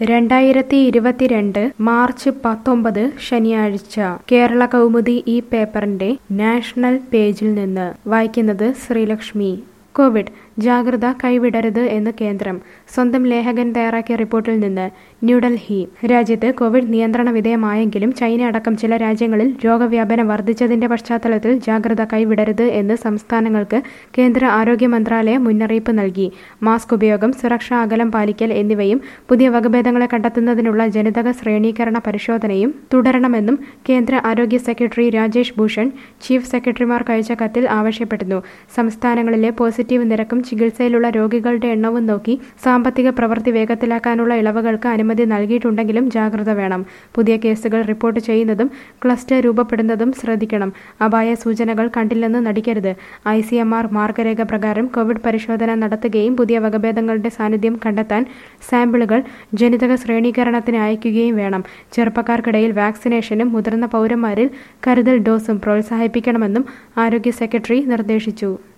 രണ്ടായിരത്തി ഇരുപത്തിരണ്ട് മാർച്ച് പത്തൊമ്പത് ശനിയാഴ്ച കേരള കൗമുദി ഈ പേപ്പറിന്റെ നാഷണൽ പേജിൽ നിന്ന് വായിക്കുന്നത് ശ്രീലക്ഷ്മി കോവിഡ് ജാഗ്രത കൈവിടരുത് എന്ന് കേന്ദ്രം സ്വന്തം ലേഖകൻ തയ്യാറാക്കിയ റിപ്പോർട്ടിൽ നിന്ന് ന്യൂഡൽഹി രാജ്യത്ത് കോവിഡ് നിയന്ത്രണ വിധേയമായെങ്കിലും ചൈന അടക്കം ചില രാജ്യങ്ങളിൽ രോഗവ്യാപനം വർദ്ധിച്ചതിന്റെ പശ്ചാത്തലത്തിൽ ജാഗ്രത കൈവിടരുത് എന്ന് സംസ്ഥാനങ്ങൾക്ക് കേന്ദ്ര ആരോഗ്യ മന്ത്രാലയം മുന്നറിയിപ്പ് നൽകി മാസ്ക് ഉപയോഗം സുരക്ഷാ അകലം പാലിക്കൽ എന്നിവയും പുതിയ വകഭേദങ്ങളെ കണ്ടെത്തുന്നതിനുള്ള ജനിതക ശ്രേണീകരണ പരിശോധനയും തുടരണമെന്നും കേന്ദ്ര ആരോഗ്യ സെക്രട്ടറി രാജേഷ് ഭൂഷൺ ചീഫ് സെക്രട്ടറിമാർക്ക് അയച്ച കത്തിൽ ആവശ്യപ്പെടുന്നു സംസ്ഥാനങ്ങളിലെ പോസിറ്റീവ് നിരക്കും ചികിത്സയിലുള്ള രോഗികളുടെ എണ്ണവും നോക്കി സാമ്പത്തിക പ്രവൃത്തി വേഗത്തിലാക്കാനുള്ള ഇളവുകൾക്ക് അനുമതി നൽകിയിട്ടുണ്ടെങ്കിലും ജാഗ്രത വേണം പുതിയ കേസുകൾ റിപ്പോർട്ട് ചെയ്യുന്നതും ക്ലസ്റ്റർ രൂപപ്പെടുന്നതും ശ്രദ്ധിക്കണം അപായ സൂചനകൾ കണ്ടില്ലെന്ന് നടിക്കരുത് ഐ സി എം ആർ മാർഗരേഖ പ്രകാരം കോവിഡ് പരിശോധന നടത്തുകയും പുതിയ വകഭേദങ്ങളുടെ സാന്നിധ്യം കണ്ടെത്താൻ സാമ്പിളുകൾ ജനിതക ശ്രേണീകരണത്തിന് അയക്കുകയും വേണം ചെറുപ്പക്കാർക്കിടയിൽ വാക്സിനേഷനും മുതിർന്ന പൗരന്മാരിൽ കരുതൽ ഡോസും പ്രോത്സാഹിപ്പിക്കണമെന്നും ആരോഗ്യ സെക്രട്ടറി നിർദ്ദേശിച്ചു